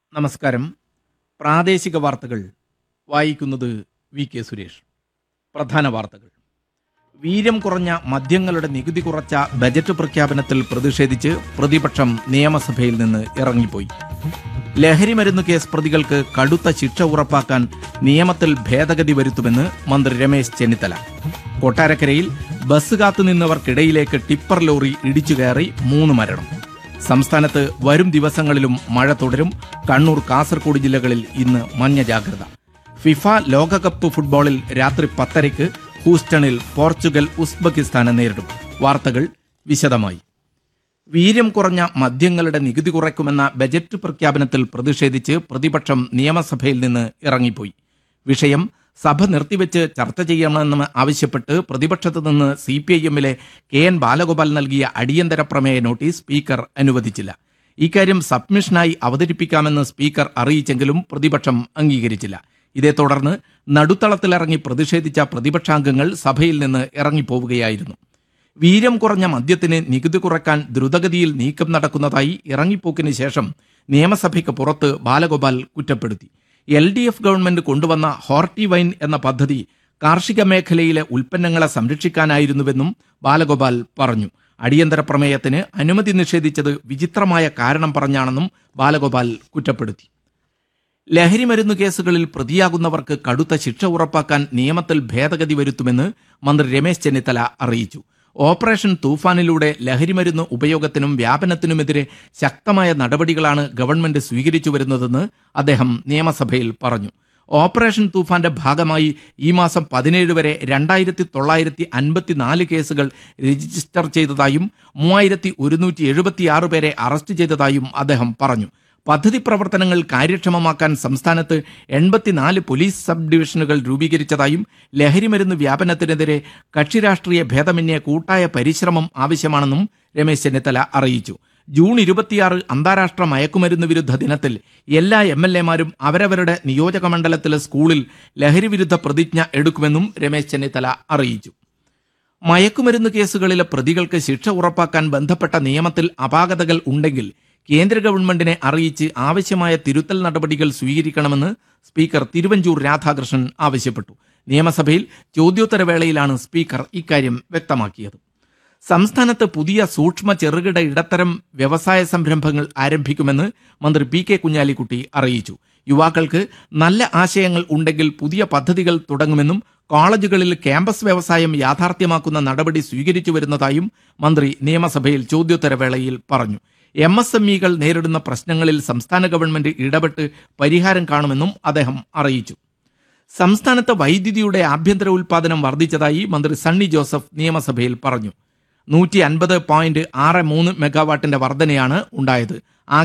നമസ്കാരം പ്രാദേശിക വാർത്തകൾ വായിക്കുന്നത് വി കെ സുരേഷ് പ്രധാന വാർത്തകൾ വീര്യം കുറഞ്ഞ മദ്യങ്ങളുടെ നികുതി കുറച്ച ബജറ്റ് പ്രഖ്യാപനത്തിൽ പ്രതിഷേധിച്ച് പ്രതിപക്ഷം നിയമസഭയിൽ നിന്ന് ഇറങ്ങിപ്പോയി ലഹരി മരുന്ന് കേസ് പ്രതികൾക്ക് കടുത്ത ശിക്ഷ ഉറപ്പാക്കാൻ നിയമത്തിൽ ഭേദഗതി വരുത്തുമെന്ന് മന്ത്രി രമേശ് ചെന്നിത്തല കൊട്ടാരക്കരയിൽ ബസ് കാത്തുനിന്നവർക്കിടയിലേക്ക് ടിപ്പർ ലോറി ഇടിച്ചു കയറി മൂന്ന് മരണം സംസ്ഥാനത്ത് വരും ദിവസങ്ങളിലും മഴ തുടരും കണ്ണൂർ കാസർഗോഡ് ജില്ലകളിൽ ഇന്ന് മഞ്ഞ ജാഗ്രത ഫിഫ ലോകകപ്പ് ഫുട്ബോളിൽ രാത്രി പത്തരയ്ക്ക് ഹൂസ്റ്റണിൽ പോർച്ചുഗൽ ഉസ്ബെക്കിസ്ഥാനെ നേരിടും വാർത്തകൾ വിശദമായി വീര്യം കുറഞ്ഞ മദ്യങ്ങളുടെ നികുതി കുറയ്ക്കുമെന്ന ബജറ്റ് പ്രഖ്യാപനത്തിൽ പ്രതിഷേധിച്ച് പ്രതിപക്ഷം നിയമസഭയിൽ നിന്ന് ഇറങ്ങിപ്പോയി വിഷയം സഭ നിർത്തിവെച്ച് ചർച്ച ചെയ്യണമെന്ന് ആവശ്യപ്പെട്ട് പ്രതിപക്ഷത്തു നിന്ന് സി പി ഐ എമ്മിലെ കെ എൻ ബാലഗോപാൽ നൽകിയ അടിയന്തര പ്രമേയ നോട്ടീസ് സ്പീക്കർ അനുവദിച്ചില്ല ഇക്കാര്യം സബ്മിഷനായി അവതരിപ്പിക്കാമെന്ന് സ്പീക്കർ അറിയിച്ചെങ്കിലും പ്രതിപക്ഷം അംഗീകരിച്ചില്ല ഇതേ തുടർന്ന് നടുത്തളത്തിലിറങ്ങി പ്രതിഷേധിച്ച പ്രതിപക്ഷാംഗങ്ങൾ സഭയിൽ നിന്ന് ഇറങ്ങിപ്പോവുകയായിരുന്നു വീര്യം കുറഞ്ഞ മദ്യത്തിന് നികുതി കുറയ്ക്കാൻ ദ്രുതഗതിയിൽ നീക്കം നടക്കുന്നതായി ഇറങ്ങിപ്പോക്കിന് ശേഷം നിയമസഭയ്ക്ക് പുറത്ത് ബാലഗോപാൽ കുറ്റപ്പെടുത്തി എൽ ഡി എഫ് ഗവൺമെന്റ് കൊണ്ടുവന്ന ഹോർട്ടി വൈൻ എന്ന പദ്ധതി കാർഷിക മേഖലയിലെ ഉൽപ്പന്നങ്ങളെ സംരക്ഷിക്കാനായിരുന്നുവെന്നും ബാലഗോപാൽ പറഞ്ഞു അടിയന്തര പ്രമേയത്തിന് അനുമതി നിഷേധിച്ചത് വിചിത്രമായ കാരണം പറഞ്ഞാണെന്നും ബാലഗോപാൽ കുറ്റപ്പെടുത്തി ലഹരി മരുന്ന് കേസുകളിൽ പ്രതിയാകുന്നവർക്ക് കടുത്ത ശിക്ഷ ഉറപ്പാക്കാൻ നിയമത്തിൽ ഭേദഗതി വരുത്തുമെന്ന് മന്ത്രി രമേശ് ചെന്നിത്തല അറിയിച്ചു ഓപ്പറേഷൻ തൂഫാനിലൂടെ ലഹരിമരുന്ന് ഉപയോഗത്തിനും വ്യാപനത്തിനുമെതിരെ ശക്തമായ നടപടികളാണ് ഗവൺമെന്റ് സ്വീകരിച്ചു വരുന്നതെന്ന് അദ്ദേഹം നിയമസഭയിൽ പറഞ്ഞു ഓപ്പറേഷൻ തൂഫാന്റെ ഭാഗമായി ഈ മാസം പതിനേഴ് വരെ രണ്ടായിരത്തി തൊള്ളായിരത്തി അൻപത്തിനാല് കേസുകൾ രജിസ്റ്റർ ചെയ്തതായും മൂവായിരത്തി ഒരുന്നൂറ്റി എഴുപത്തിയാറ് പേരെ അറസ്റ്റ് ചെയ്തതായും അദ്ദേഹം പറഞ്ഞു പദ്ധതി പ്രവർത്തനങ്ങൾ കാര്യക്ഷമമാക്കാൻ സംസ്ഥാനത്ത് എൺപത്തിനാല് പോലീസ് സബ് ഡിവിഷനുകൾ രൂപീകരിച്ചതായും ലഹരിമരുന്ന് വ്യാപനത്തിനെതിരെ കക്ഷിരാഷ്ട്രീയ ഭേദമന്യേ കൂട്ടായ പരിശ്രമം ആവശ്യമാണെന്നും രമേശ് ചെന്നിത്തല അറിയിച്ചു ജൂൺ ഇരുപത്തിയാറ് അന്താരാഷ്ട്ര മയക്കുമരുന്ന് വിരുദ്ധ ദിനത്തിൽ എല്ലാ എം എൽ എമാരും അവരവരുടെ നിയോജക മണ്ഡലത്തിലെ സ്കൂളിൽ ലഹരി വിരുദ്ധ പ്രതിജ്ഞ എടുക്കുമെന്നും രമേശ് ചെന്നിത്തല അറിയിച്ചു മയക്കുമരുന്ന് കേസുകളിലെ പ്രതികൾക്ക് ശിക്ഷ ഉറപ്പാക്കാൻ ബന്ധപ്പെട്ട നിയമത്തിൽ അപാകതകൾ ഉണ്ടെങ്കിൽ കേന്ദ്ര ഗവൺമെന്റിനെ അറിയിച്ച് ആവശ്യമായ തിരുത്തൽ നടപടികൾ സ്വീകരിക്കണമെന്ന് സ്പീക്കർ തിരുവഞ്ചൂർ രാധാകൃഷ്ണൻ ആവശ്യപ്പെട്ടു നിയമസഭയിൽ ചോദ്യോത്തരവേളയിലാണ് സ്പീക്കർ ഇക്കാര്യം വ്യക്തമാക്കിയത് സംസ്ഥാനത്ത് പുതിയ സൂക്ഷ്മ ചെറുകിട ഇടത്തരം വ്യവസായ സംരംഭങ്ങൾ ആരംഭിക്കുമെന്ന് മന്ത്രി പി കെ കുഞ്ഞാലിക്കുട്ടി അറിയിച്ചു യുവാക്കൾക്ക് നല്ല ആശയങ്ങൾ ഉണ്ടെങ്കിൽ പുതിയ പദ്ധതികൾ തുടങ്ങുമെന്നും കോളേജുകളിൽ ക്യാമ്പസ് വ്യവസായം യാഥാർത്ഥ്യമാക്കുന്ന നടപടി സ്വീകരിച്ചു വരുന്നതായും മന്ത്രി നിയമസഭയിൽ ചോദ്യോത്തരവേളയിൽ പറഞ്ഞു എം എസ് എം ഇകൾ നേരിടുന്ന പ്രശ്നങ്ങളിൽ സംസ്ഥാന ഗവൺമെന്റ് ഇടപെട്ട് പരിഹാരം കാണുമെന്നും അദ്ദേഹം അറിയിച്ചു സംസ്ഥാനത്ത് വൈദ്യുതിയുടെ ആഭ്യന്തര ഉൽപാദനം വർദ്ധിച്ചതായി മന്ത്രി സണ്ണി ജോസഫ് നിയമസഭയിൽ പറഞ്ഞു നൂറ്റി അൻപത് പോയിന്റ് ആറ് മൂന്ന് മെഗാവാട്ടിന്റെ വർധനയാണ് ഉണ്ടായത്